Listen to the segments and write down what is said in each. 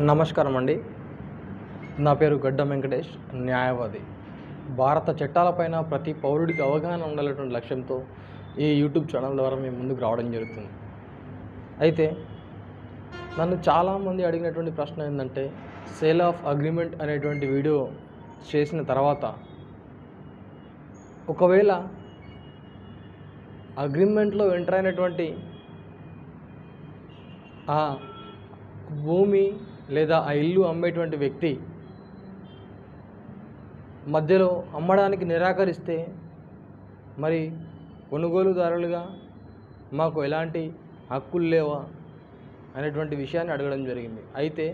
నమస్కారం అండి నా పేరు గడ్డ వెంకటేష్ న్యాయవాది భారత చట్టాలపైన ప్రతి పౌరుడికి అవగాహన ఉండాలనేటువంటి లక్ష్యంతో ఈ యూట్యూబ్ ఛానల్ ద్వారా మేము ముందుకు రావడం జరుగుతుంది అయితే నన్ను చాలామంది అడిగినటువంటి ప్రశ్న ఏంటంటే సేల్ ఆఫ్ అగ్రిమెంట్ అనేటువంటి వీడియో చేసిన తర్వాత ఒకవేళ అగ్రిమెంట్లో ఎంటర్ అయినటువంటి ఆ భూమి లేదా ఆ ఇల్లు అమ్మేటువంటి వ్యక్తి మధ్యలో అమ్మడానికి నిరాకరిస్తే మరి కొనుగోలుదారులుగా మాకు ఎలాంటి హక్కులు లేవా అనేటువంటి విషయాన్ని అడగడం జరిగింది అయితే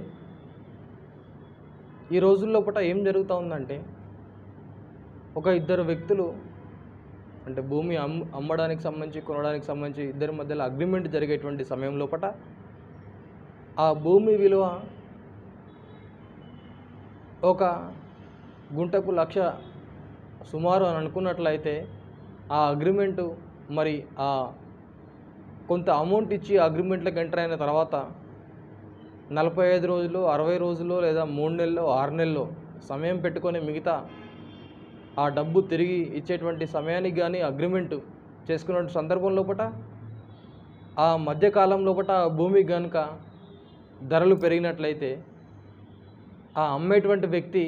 ఈ రోజుల్లో పూట ఏం జరుగుతూ ఉందంటే ఒక ఇద్దరు వ్యక్తులు అంటే భూమి అమ్ అమ్మడానికి సంబంధించి కొనడానికి సంబంధించి ఇద్దరి మధ్యలో అగ్రిమెంట్ జరిగేటువంటి సమయం లోపట ఆ భూమి విలువ ఒక గుంటకు లక్ష సుమారు అని అనుకున్నట్లయితే ఆ అగ్రిమెంటు మరి ఆ కొంత అమౌంట్ ఇచ్చి అగ్రిమెంట్లకు ఎంటర్ అయిన తర్వాత నలభై ఐదు రోజులు అరవై రోజులు లేదా మూడు నెలలు ఆరు నెలలు సమయం పెట్టుకొని మిగతా ఆ డబ్బు తిరిగి ఇచ్చేటువంటి సమయానికి కానీ అగ్రిమెంట్ చేసుకున్న సందర్భం లోపట ఆ మధ్యకాలం లోపట ఆ భూమి కనుక ధరలు పెరిగినట్లయితే ఆ అమ్మేటువంటి వ్యక్తి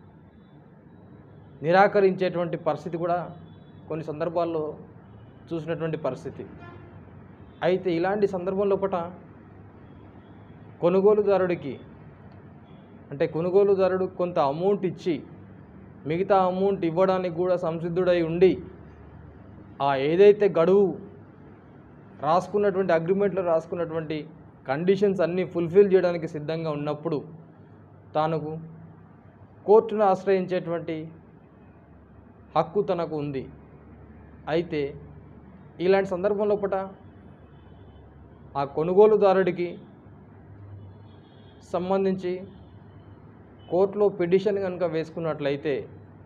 నిరాకరించేటువంటి పరిస్థితి కూడా కొన్ని సందర్భాల్లో చూసినటువంటి పరిస్థితి అయితే ఇలాంటి సందర్భం లోపట కొనుగోలుదారుడికి అంటే కొనుగోలుదారుడు కొంత అమౌంట్ ఇచ్చి మిగతా అమౌంట్ ఇవ్వడానికి కూడా సంసిద్ధుడై ఉండి ఆ ఏదైతే గడువు రాసుకున్నటువంటి అగ్రిమెంట్లో రాసుకున్నటువంటి కండిషన్స్ అన్నీ ఫుల్ఫిల్ చేయడానికి సిద్ధంగా ఉన్నప్పుడు తాను కోర్టును ఆశ్రయించేటువంటి హక్కు తనకు ఉంది అయితే ఇలాంటి సందర్భంలో పూట ఆ కొనుగోలుదారుడికి సంబంధించి కోర్టులో పిటిషన్ కనుక వేసుకున్నట్లయితే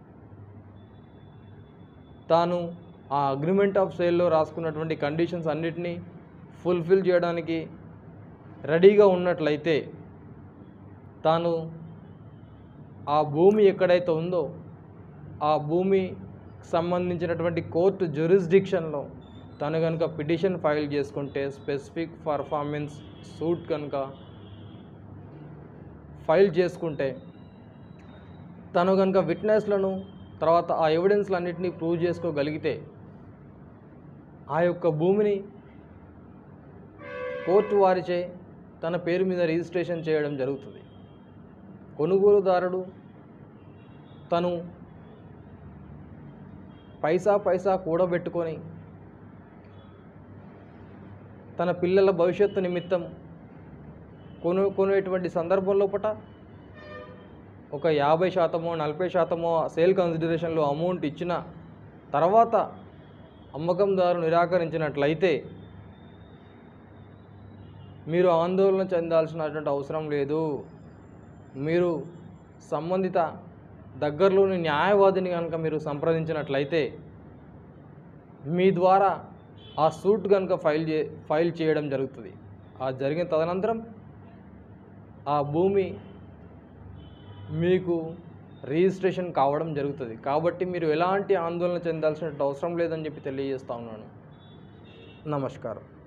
తాను ఆ అగ్రిమెంట్ ఆఫ్ సేల్లో రాసుకున్నటువంటి కండిషన్స్ అన్నిటినీ ఫుల్ఫిల్ చేయడానికి రెడీగా ఉన్నట్లయితే తాను ఆ భూమి ఎక్కడైతే ఉందో ఆ భూమి సంబంధించినటువంటి కోర్టు జ్యూరిస్డిక్షన్లో తను కనుక పిటిషన్ ఫైల్ చేసుకుంటే స్పెసిఫిక్ పర్ఫార్మెన్స్ సూట్ కనుక ఫైల్ చేసుకుంటే తను కనుక విట్నెస్లను తర్వాత ఆ ఎవిడెన్స్లన్నింటినీ ప్రూవ్ చేసుకోగలిగితే ఆ యొక్క భూమిని కోర్టు వారిచే తన పేరు మీద రిజిస్ట్రేషన్ చేయడం జరుగుతుంది కొనుగోలుదారుడు తను పైసా పైసా కూడబెట్టుకొని తన పిల్లల భవిష్యత్తు నిమిత్తం కొను కొనేటువంటి సందర్భం లోపట ఒక యాభై శాతమో నలభై శాతమో సేల్ కన్సిడరేషన్లో అమౌంట్ ఇచ్చిన తర్వాత అమ్మకందారు నిరాకరించినట్లయితే మీరు ఆందోళన చెందాల్సినటువంటి అవసరం లేదు మీరు సంబంధిత దగ్గరలోని న్యాయవాదిని కనుక మీరు సంప్రదించినట్లయితే మీ ద్వారా ఆ సూట్ కనుక ఫైల్ చే ఫైల్ చేయడం జరుగుతుంది ఆ జరిగిన తదనంతరం ఆ భూమి మీకు రిజిస్ట్రేషన్ కావడం జరుగుతుంది కాబట్టి మీరు ఎలాంటి ఆందోళన చెందాల్సిన అవసరం లేదని చెప్పి తెలియజేస్తా ఉన్నాను నమస్కారం